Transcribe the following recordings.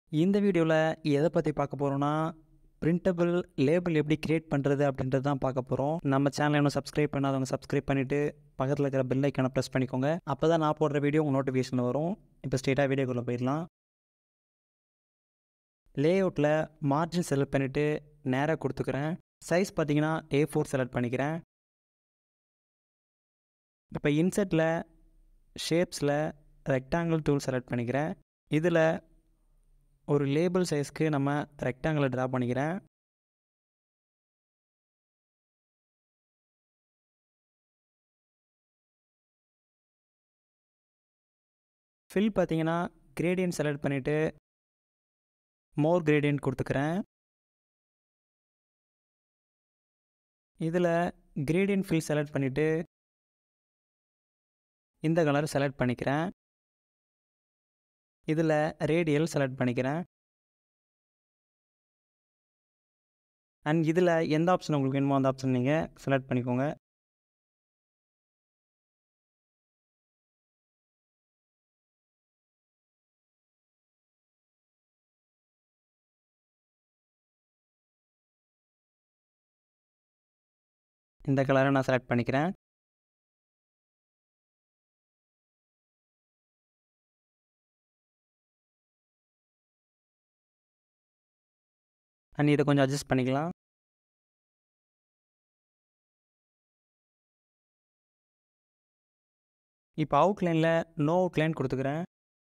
இந்த வீடியோவில் எதை பற்றி பார்க்க போகிறோன்னா பிரிண்டபிள் லேபிள் எப்படி கிரியேட் பண்ணுறது அப்படின்றது தான் பார்க்க போகிறோம் நம்ம சேனலை இன்னும் சப்ஸ்கிரைப் பண்ணாதவங்க சப்ஸ்கிரைப் பண்ணிவிட்டு பக்கத்தில் இருக்கிற பெல் ஐக்கானை ப்ரெஸ் பண்ணிக்கோங்க அப்போ தான் நான் போடுற வீடியோ உங்கள் நோட்டிஃபிகேஷனில் வரும் இப்போ ஸ்ட்ரெயிட்டாக வீடியோக்குள்ளே போயிடலாம் லேஅவுட்டில் மார்ஜின் செலக்ட் பண்ணிவிட்டு நேராக கொடுத்துக்கிறேன் சைஸ் பார்த்தீங்கன்னா ஏ ஃபோர் செலக்ட் பண்ணிக்கிறேன் இப்போ இன்செட்டில் ஷேப்ஸில் ரெக்டாங்கிள் டூல் செலக்ட் பண்ணிக்கிறேன் இதில் ஒரு லேபிள் சைஸ்க்கு நம்ம ரெக்டாங்கிளை ட்ரா பண்ணிக்கிறேன் ஃபில் பார்த்தீங்கன்னா கிரேடியன்ட் செலக்ட் பண்ணிவிட்டு மோர் கிரேடியன்ட் கொடுத்துக்கிறேன் இதில் கிரேடியன்ட் ஃபில் செலக்ட் பண்ணிவிட்டு இந்த கலர் செலக்ட் பண்ணிக்கிறேன் இதில் ரேடியல் செலக்ட் பண்ணிக்கிறேன் அண்ட் இதில் எந்த ஆப்ஷன் உங்களுக்கு வேணுமோ அந்த ஆப்ஷன் நீங்கள் செலக்ட் பண்ணிக்கோங்க இந்த கலரை நான் செலக்ட் பண்ணிக்கிறேன் அண்ட் இதை கொஞ்சம் அட்ஜஸ்ட் பண்ணிக்கலாம் இப்போ அவுட்லைனில் நோ அவுட்லைன் கொடுத்துக்கிறேன்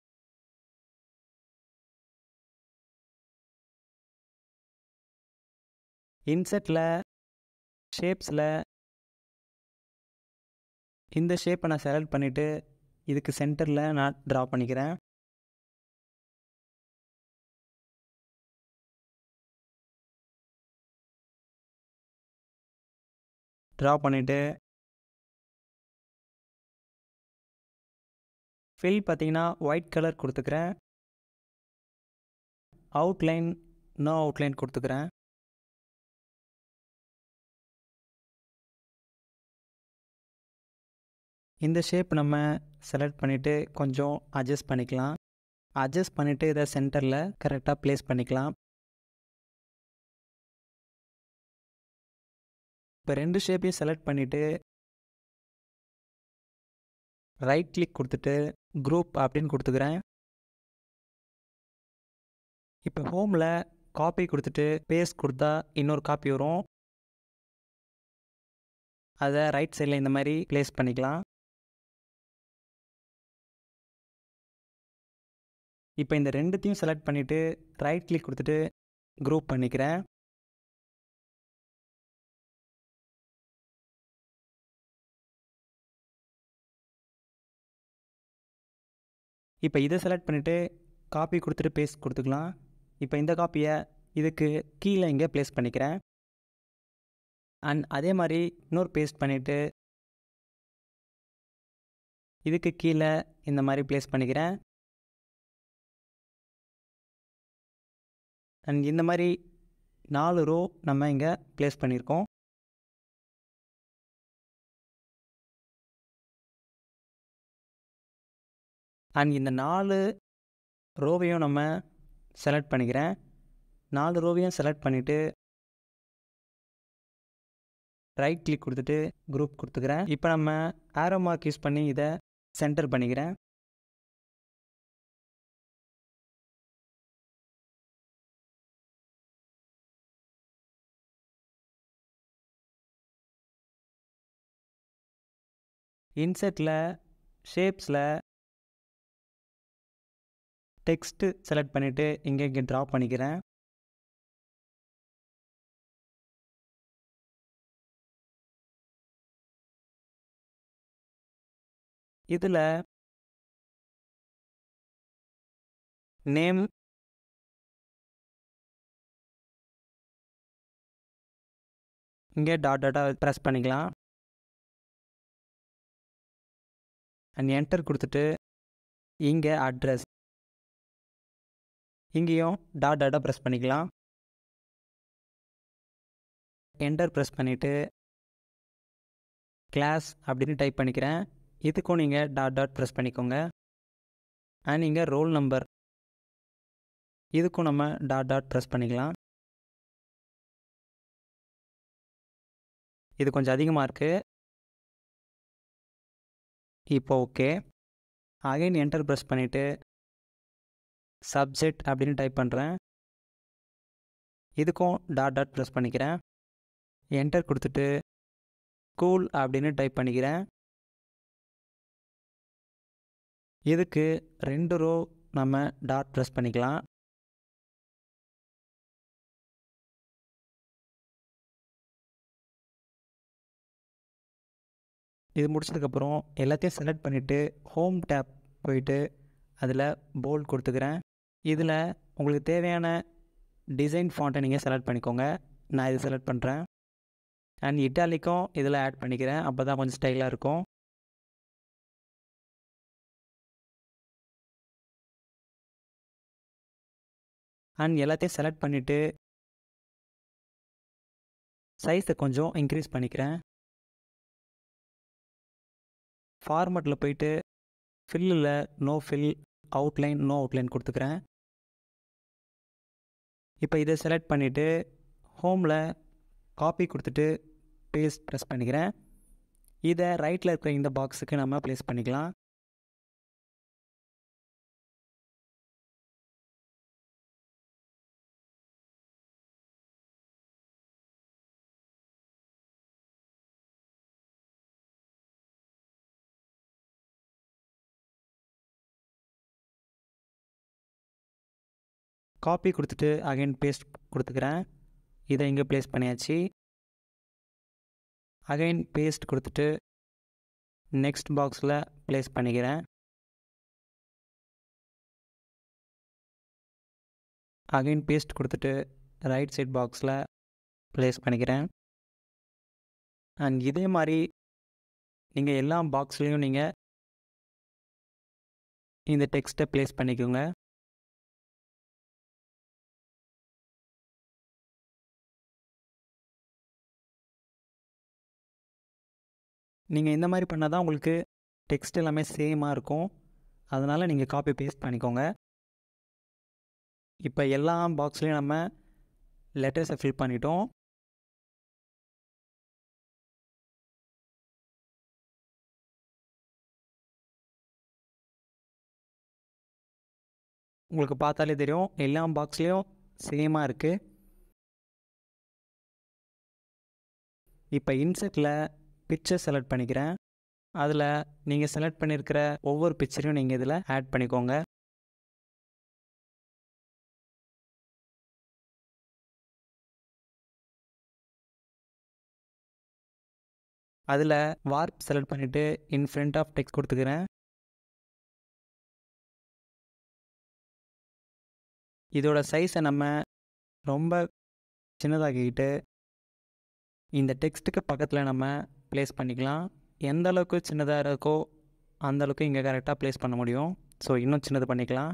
இன்செட்டில் ஷேப்ஸில் இந்த ஷேப்பை நான் செலக்ட் பண்ணிவிட்டு இதுக்கு சென்டரில் நான் ட்ரா பண்ணிக்கிறேன் ட்ரா பண்ணிவிட்டு ஃபில் பார்த்தீங்கன்னா ஒயிட் கலர் கொடுத்துக்கிறேன் அவுட்லைன் நோ அவுட்லைன் கொடுத்துக்கிறேன் இந்த ஷேப் நம்ம செலக்ட் பண்ணிவிட்டு கொஞ்சம் அட்ஜஸ்ட் பண்ணிக்கலாம் அட்ஜஸ்ட் பண்ணிவிட்டு இதை சென்டரில் கரெக்டாக ப்ளேஸ் பண்ணிக்கலாம் இப்போ ரெண்டு ஷேப்பையும் செலக்ட் பண்ணிவிட்டு ரைட் கிளிக் கொடுத்துட்டு குரூப் அப்படின்னு கொடுத்துக்கிறேன் இப்போ ஹோமில் காப்பி கொடுத்துட்டு பேஸ்ட் கொடுத்தா இன்னொரு காப்பி வரும் அதை ரைட் சைடில் இந்த மாதிரி ப்ளேஸ் பண்ணிக்கலாம் இப்போ இந்த ரெண்டுத்தையும் செலக்ட் பண்ணிவிட்டு ரைட் கிளிக் கொடுத்துட்டு குரூப் பண்ணிக்கிறேன் இப்போ இதை செலக்ட் பண்ணிவிட்டு காப்பி கொடுத்துட்டு பேஸ்ட் கொடுத்துக்கலாம் இப்போ இந்த காப்பியை இதுக்கு கீழே இங்கே ப்ளேஸ் பண்ணிக்கிறேன் அண்ட் அதே மாதிரி இன்னொரு பேஸ்ட் பண்ணிவிட்டு இதுக்கு கீழே இந்த மாதிரி ப்ளேஸ் பண்ணிக்கிறேன் அண்ட் இந்த மாதிரி நாலு ரோ நம்ம இங்கே ப்ளேஸ் பண்ணியிருக்கோம் அண்ட் இந்த நாலு ரோவையும் நம்ம செலக்ட் பண்ணிக்கிறேன் நாலு ரோவையும் செலக்ட் பண்ணிவிட்டு ரைட் கிளிக் கொடுத்துட்டு குரூப் கொடுத்துக்கிறேன் இப்போ நம்ம ஆரோ மார்க் யூஸ் பண்ணி இதை சென்டர் பண்ணிக்கிறேன் இன்செட்டில் ஷேப்ஸில் டெக்ஸ்ட்டு செலக்ட் பண்ணிவிட்டு இங்கே இங்கே ட்ரா பண்ணிக்கிறேன் இதில் நேம் இங்கே டாட் டாட்டாக ப்ரெஸ் பண்ணிக்கலாம் அண்ட் என்டர் கொடுத்துட்டு இங்கே அட்ரஸ் இங்கேயும் டாட் டாட்டாக ப்ரெஸ் பண்ணிக்கலாம் என்டர் ப்ரெஸ் பண்ணிவிட்டு கிளாஸ் அப்படின்னு டைப் பண்ணிக்கிறேன் இதுக்கும் நீங்கள் டாட் டாட் ப்ரெஸ் பண்ணிக்கோங்க அண்ட் இங்கே ரோல் நம்பர் இதுக்கும் நம்ம டாட் டாட் ப்ரெஸ் பண்ணிக்கலாம் இது கொஞ்சம் அதிகமாக இருக்குது இப்போ ஓகே அகைன் என்டர் ப்ரெஸ் பண்ணிவிட்டு சப்ஜெக்ட் அப்படின்னு டைப் பண்ணுறேன் இதுக்கும் டாட் டாட் ப்ரெஸ் பண்ணிக்கிறேன் என்டர் கொடுத்துட்டு ஸ்கூல் அப்படின்னு டைப் பண்ணிக்கிறேன் இதுக்கு ரெண்டு ரோ நம்ம டாட் ப்ரெஸ் பண்ணிக்கலாம் இது முடிச்சதுக்கப்புறம் எல்லாத்தையும் செலக்ட் பண்ணிவிட்டு ஹோம் டேப் போயிட்டு அதில் போல்ட் கொடுத்துக்கிறேன் இதில் உங்களுக்கு தேவையான டிசைன் ஃபாண்ட்டை நீங்கள் செலக்ட் பண்ணிக்கோங்க நான் இது செலக்ட் பண்ணுறேன் அண்ட் இட்டாலிக்கும் இதில் ஆட் பண்ணிக்கிறேன் அப்போ தான் கொஞ்சம் ஸ்டைலாக இருக்கும் அண்ட் எல்லாத்தையும் செலக்ட் பண்ணிவிட்டு சைஸை கொஞ்சம் இன்க்ரீஸ் பண்ணிக்கிறேன் ஃபார்மட்டில் போயிட்டு ஃபில்லில் no fill outline no outline கொடுத்துக்கிறேன் இப்போ இதை செலக்ட் பண்ணிவிட்டு ஹோமில் காப்பி கொடுத்துட்டு பேஸ்ட் ப்ரெஸ் பண்ணிக்கிறேன் இதை ரைட்டில் இருக்கிற இந்த பாக்ஸுக்கு நம்ம ப்ளேஸ் பண்ணிக்கலாம் காப்பி கொடுத்துட்டு அகைன் பேஸ்ட் கொடுத்துக்கிறேன் இதை இங்கே ப்ளேஸ் பண்ணியாச்சு அகைன் பேஸ்ட் கொடுத்துட்டு நெக்ஸ்ட் பாக்ஸில் ப்ளேஸ் பண்ணிக்கிறேன் அகைன் பேஸ்ட் கொடுத்துட்டு ரைட் சைட் பாக்ஸில் ப்ளேஸ் பண்ணிக்கிறேன் அண்ட் இதே மாதிரி நீங்கள் எல்லா பாக்ஸ்லேயும் நீங்கள் இந்த டெக்ஸ்ட்டை ப்ளேஸ் பண்ணிக்கோங்க நீங்கள் இந்த மாதிரி பண்ணால் தான் உங்களுக்கு டெக்ஸ்ட் எல்லாமே சேமாக இருக்கும் அதனால் நீங்கள் காப்பி பேஸ்ட் பண்ணிக்கோங்க இப்போ எல்லா பாக்ஸ்லேயும் நம்ம லெட்டர்ஸை ஃபில் பண்ணிட்டோம் உங்களுக்கு பார்த்தாலே தெரியும் எல்லா பாக்ஸ்லேயும் சேமாக இருக்குது இப்போ இன்செட்டில் பிக்சர் செலக்ட் பண்ணிக்கிறேன் அதில் நீங்கள் செலக்ட் பண்ணியிருக்கிற ஒவ்வொரு பிக்சரையும் நீங்கள் இதில் ஆட் பண்ணிக்கோங்க அதில் வார்ப் செலக்ட் பண்ணிவிட்டு இன் ஃப்ரண்ட் ஆஃப் டெக்ஸ்ட் கொடுத்துக்கிறேன் இதோட சைஸை நம்ம ரொம்ப சின்னதாக்கிக்கிட்டு இந்த டெக்ஸ்ட்டுக்கு பக்கத்தில் நம்ம ப்ளேஸ் பண்ணிக்கலாம் எந்த அளவுக்கு சின்னதாக இருக்கோ அந்த அளவுக்கு இங்கே கரெக்டாக ப்ளேஸ் பண்ண முடியும் ஸோ இன்னும் சின்னது பண்ணிக்கலாம்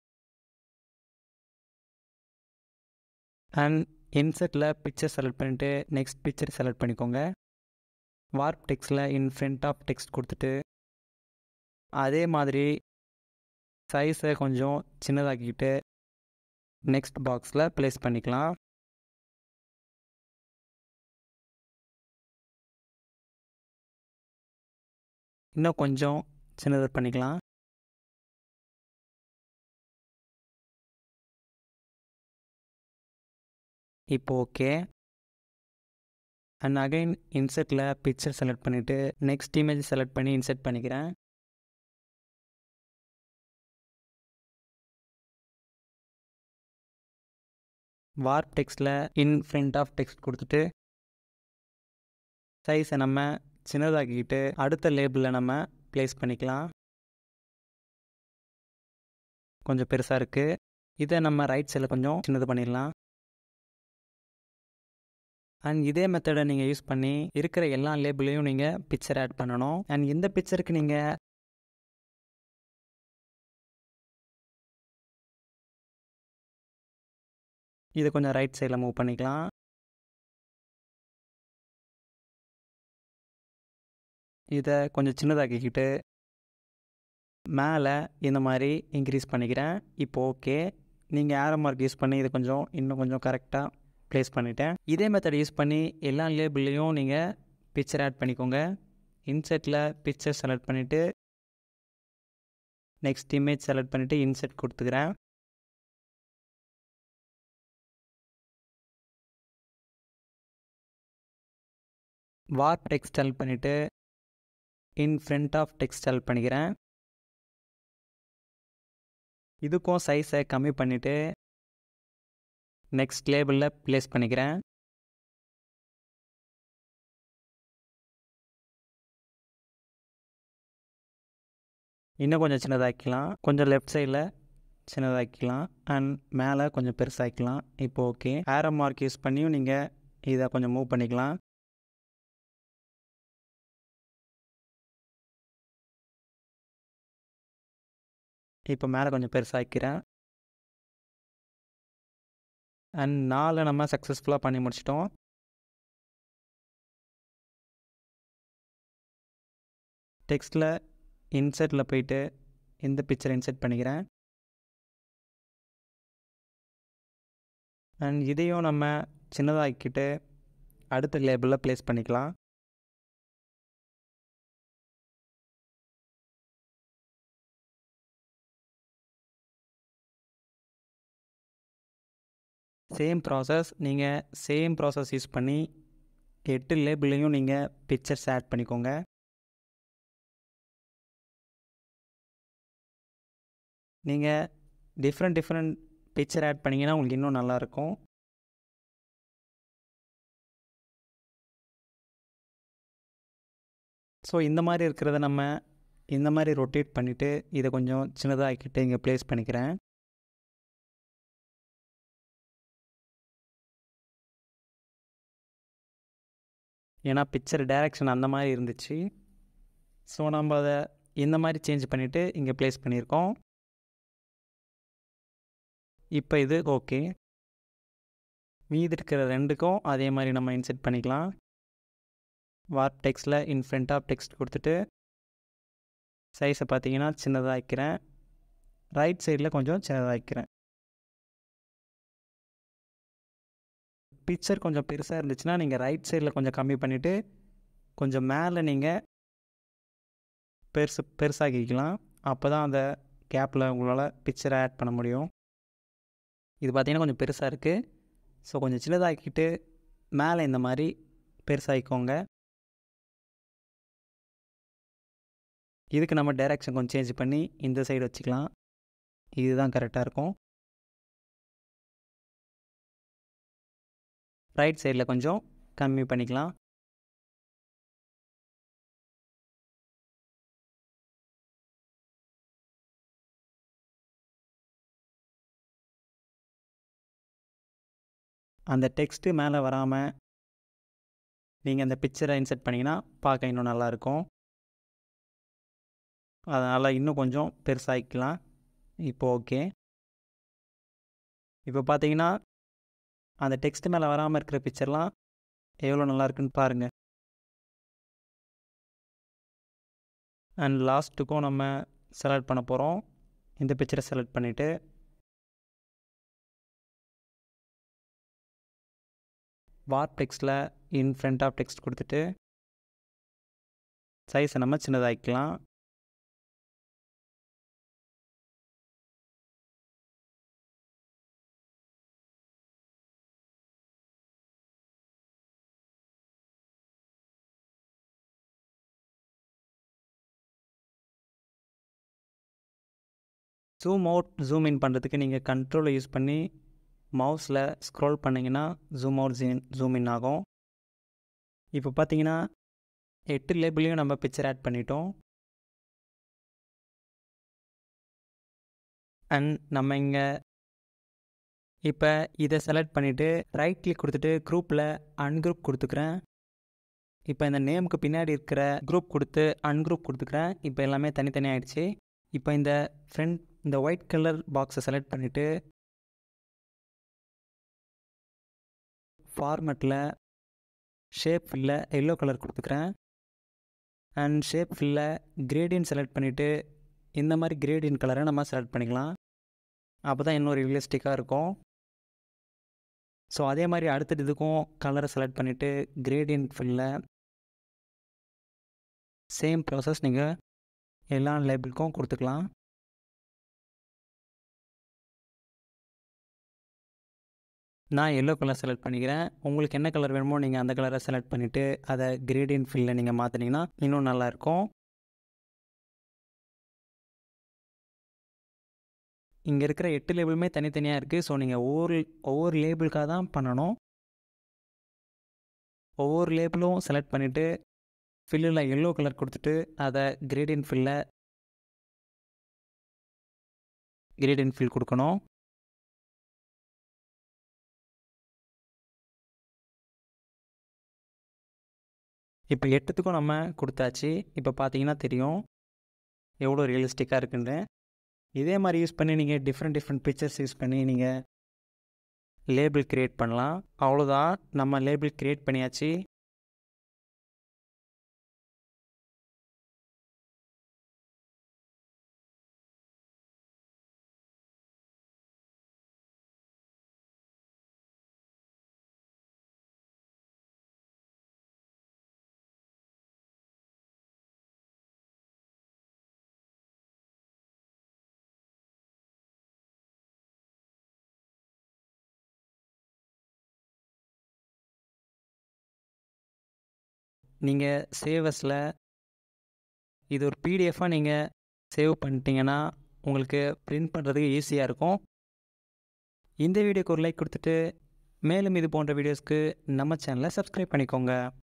அண்ட் இன்செட்டில் பிக்சர் செலக்ட் பண்ணிவிட்டு நெக்ஸ்ட் பிக்சர் செலக்ட் பண்ணிக்கோங்க வார்ப் டெக்ஸ்டில் இன் ஃப்ரண்ட் ஆஃப் டெக்ஸ்ட் கொடுத்துட்டு அதே மாதிரி சைஸை கொஞ்சம் சின்னதாக்கிக்கிட்டு நெக்ஸ்ட் பாக்ஸில் ப்ளேஸ் பண்ணிக்கலாம் இன்னும் கொஞ்சம் சின்னது பண்ணிக்கலாம் இப்போ ஓகே அண்ட் அகைன் இன்செட்டில் பிக்சர் செலக்ட் பண்ணிவிட்டு நெக்ஸ்ட் இமேஜ் செலக்ட் பண்ணி இன்செர்ட் பண்ணிக்கிறேன் வார்ப் டெக்ஸ்டில் இன் ஃப்ரண்ட் ஆஃப் டெக்ஸ்ட் கொடுத்துட்டு சைஸை நம்ம சின்னதாக்கிக்கிட்டு அடுத்த லேபிளில் நம்ம ப்ளேஸ் பண்ணிக்கலாம் கொஞ்சம் பெருசாக இருக்குது இதை நம்ம ரைட் சைடில் கொஞ்சம் சின்னது பண்ணிடலாம் அண்ட் இதே மெத்தடை நீங்கள் யூஸ் பண்ணி இருக்கிற எல்லா லேபிளையும் நீங்கள் பிக்சர் ஆட் பண்ணணும் அண்ட் இந்த பிக்சருக்கு நீங்கள் இதை கொஞ்சம் ரைட் சைடில் மூவ் பண்ணிக்கலாம் இதை கொஞ்சம் சின்னதாக்கிக்கிட்டு மேலே இந்த மாதிரி இன்க்ரீஸ் பண்ணிக்கிறேன் இப்போ ஓகே நீங்கள் ஏரோ மார்க் யூஸ் பண்ணி இது கொஞ்சம் இன்னும் கொஞ்சம் கரெக்டாக ப்ளேஸ் பண்ணிட்டேன் இதே மெத்தட் யூஸ் பண்ணி எல்லா லேபிள்லேயும் நீங்கள் பிக்சர் ஆட் பண்ணிக்கோங்க இன்செட்டில் பிக்சர் செலக்ட் பண்ணிவிட்டு நெக்ஸ்ட் இமேஜ் செலக்ட் பண்ணிவிட்டு இன்செட் கொடுத்துக்கிறேன் வார்ப் டெக்ஸ்ட் செலக்ட் பண்ணிவிட்டு in front of text select பண்ணிக்கிறேன் இதுக்கும் சைஸை கம்மி பண்ணிவிட்டு நெக்ஸ்ட் லேபிளில் ப்ளேஸ் பண்ணிக்கிறேன் இன்னும் கொஞ்சம் சின்னதாக்கிக்கலாம் கொஞ்சம் லெஃப்ட் சைடில் சின்னதாக்கிக்கலாம் அண்ட் மேலே கொஞ்சம் பெருசாக்கிக்கலாம் இப்போ ஓகே ஆரோ மார்க் யூஸ் பண்ணியும் நீங்கள் இதை கொஞ்சம் மூவ் பண்ணிக்கலாம் இப்போ மேலே கொஞ்சம் பெருசாக்கிறேன் அண்ட் நாலு நம்ம சக்ஸஸ்ஃபுல்லாக பண்ணி முடிச்சிட்டோம் டெக்ஸ்ட்டில் இன்செட்டில் போயிட்டு இந்த பிக்சரை இன்செர்ட் பண்ணிக்கிறேன் அண்ட் இதையும் நம்ம சின்னதாக்கிட்டு அடுத்த லேபிளில் ப்ளேஸ் பண்ணிக்கலாம் சேம் ப்ராசஸ் நீங்கள் சேம் ப்ராசஸ் யூஸ் பண்ணி எட்டு லேபிளையும் நீங்கள் பிக்சர்ஸ் ஆட் பண்ணிக்கோங்க நீங்கள் டிஃப்ரெண்ட் டிஃப்ரெண்ட் பிக்சர் ஆட் பண்ணிங்கன்னா உங்களுக்கு இன்னும் நல்லாயிருக்கும் ஸோ இந்த மாதிரி இருக்கிறத நம்ம இந்த மாதிரி ரொட்டேட் பண்ணிவிட்டு இதை கொஞ்சம் சின்னதாக ஆக்கிட்டு இங்கே ப்ளேஸ் பண்ணிக்கிறேன் ஏன்னா பிக்சர் டைரக்ஷன் அந்த மாதிரி இருந்துச்சு ஸோ நம்ம அதை இந்த மாதிரி சேஞ்ச் பண்ணிவிட்டு இங்கே ப்ளேஸ் பண்ணியிருக்கோம் இப்போ இது ஓகே மீதி இருக்கிற ரெண்டுக்கும் அதே மாதிரி நம்ம இன்செர்ட் பண்ணிக்கலாம் வார்ப் டெக்ஸ்ட்டில் இன் ஃப்ரண்ட் ஆஃப் டெக்ஸ்ட் கொடுத்துட்டு சைஸை பார்த்தீங்கன்னா சின்னதாக வைக்கிறேன் ரைட் சைடில் கொஞ்சம் சின்னதாக வைக்கிறேன் பிக்சர் கொஞ்சம் பெருசாக இருந்துச்சுன்னா நீங்கள் ரைட் சைடில் கொஞ்சம் கம்மி பண்ணிவிட்டு கொஞ்சம் மேலே நீங்கள் பெருசு பெருசாக்கிக்கலாம் அப்போ தான் அந்த கேப்பில் உங்களால் பிக்சரை ஆட் பண்ண முடியும் இது பார்த்திங்கன்னா கொஞ்சம் பெருசாக இருக்குது ஸோ கொஞ்சம் சின்னதாக்கிட்டு மேலே இந்த மாதிரி பெருசாகிக்கோங்க இதுக்கு நம்ம டைரெக்ஷன் கொஞ்சம் சேஞ்ச் பண்ணி இந்த சைடு வச்சுக்கலாம் இதுதான் கரெக்டாக இருக்கும் ரைட் சைடில் கொஞ்சம் கம்மி பண்ணிக்கலாம் அந்த டெக்ஸ்ட்டு மேலே வராமல் நீங்கள் அந்த பிக்சரை இன்செர்ட் பண்ணிங்கன்னா பார்க்க இன்னும் நல்லாயிருக்கும் அதனால் இன்னும் கொஞ்சம் பெருசாகிக்கலாம் இப்போ ஓகே இப்போ பார்த்தீங்கன்னா அந்த டெக்ஸ்ட் மேலே வராமல் இருக்கிற பிக்சர்லாம் எவ்வளோ நல்லா இருக்குன்னு பாருங்கள் அண்ட் லாஸ்ட்டுக்கும் நம்ம செலக்ட் பண்ண போகிறோம் இந்த பிக்சரை செலக்ட் பண்ணிவிட்டு வார்ப் டெக்ஸ்ட்டில் இன் ஃப்ரண்ட் ஆஃப் டெக்ஸ்ட் கொடுத்துட்டு சைஸை நம்ம சின்னதாக்கிக்கலாம் ஜூம் அவுட் ஜூம் இன் பண்ணுறதுக்கு நீங்கள் கண்ட்ரோலை யூஸ் பண்ணி மவுஸில் ஸ்க்ரோல் பண்ணிங்கன்னா ஜூம் அவுட் ஜீன் ஜூம் இன் ஆகும் இப்போ பார்த்தீங்கன்னா எட்டு லேபிளையும் நம்ம பிக்சர் ஆட் பண்ணிட்டோம் அண்ட் நம்ம இங்கே இப்போ இதை செலக்ட் பண்ணிவிட்டு ரைட் கிளிக் கொடுத்துட்டு குரூப்பில் அன்குரூப் கொடுத்துக்கிறேன் இப்போ இந்த நேமுக்கு பின்னாடி இருக்கிற குரூப் கொடுத்து அன்குரூப் கொடுத்துக்கிறேன் இப்போ எல்லாமே தனித்தனி ஆகிடுச்சு இப்போ இந்த ஃப்ரண்ட் இந்த ஒயிட் கலர் பாக்ஸை செலக்ட் பண்ணிவிட்டு ஃபார்மெட்டில் ஷேப் ஃபில்ல எல்லோ கலர் கொடுத்துக்கிறேன் அண்ட் ஷேப் ஃபில்ல கிரேடியன் செலக்ட் பண்ணிவிட்டு இந்த மாதிரி கிரேடியன் கலரை நம்ம செலக்ட் பண்ணிக்கலாம் அப்போ தான் இன்னும் ரியலிஸ்டிக்காக இருக்கும் ஸோ அதே மாதிரி அடுத்தது இதுக்கும் கலரை செலக்ட் பண்ணிவிட்டு கிரேடியன்ட் ஃபில்ல சேம் ப்ராசஸ் நீங்கள் எல்லா லேபிளுக்கும் கொடுத்துக்கலாம் நான் எல்லோ கலர் செலக்ட் பண்ணிக்கிறேன் உங்களுக்கு என்ன கலர் வேணுமோ நீங்கள் அந்த கலரை செலக்ட் பண்ணிவிட்டு அதை கிரேடியன்ட் ஃபில்ல நீங்கள் மாற்றினீங்கன்னா இன்னும் நல்லாயிருக்கும் இங்கே இருக்கிற எட்டு லேபிளுமே தனித்தனியாக இருக்குது ஸோ நீங்கள் ஒவ்வொரு ஒவ்வொரு லேபிளுக்காக தான் பண்ணணும் ஒவ்வொரு லேபிளும் செலக்ட் பண்ணிவிட்டு ஃபில்லில் எல்லோ கலர் கொடுத்துட்டு அதை கிரேடியன்ட் ஃபில்ல கிரேடியன்ட் ஃபில் கொடுக்கணும் இப்போ எட்டுத்துக்கும் நம்ம கொடுத்தாச்சு இப்போ பார்த்தீங்கன்னா தெரியும் எவ்வளோ ரியலிஸ்டிக்காக இருக்குன்னு இதே மாதிரி யூஸ் பண்ணி நீங்கள் டிஃப்ரெண்ட் டிஃப்ரெண்ட் பிக்சர்ஸ் யூஸ் பண்ணி நீங்கள் லேபிள் க்ரியேட் பண்ணலாம் அவ்வளோதான் நம்ம லேபிள் க்ரியேட் பண்ணியாச்சு நீங்கள் சேவஸில் இது ஒரு பிடிஎஃபாக நீங்கள் சேவ் பண்ணிட்டீங்கன்னா உங்களுக்கு பிரிண்ட் பண்ணுறதுக்கு ஈஸியாக இருக்கும் இந்த வீடியோக்கு ஒரு லைக் கொடுத்துட்டு மேலும் இது போன்ற வீடியோஸ்க்கு நம்ம சேனலை சப்ஸ்கிரைப் பண்ணிக்கோங்க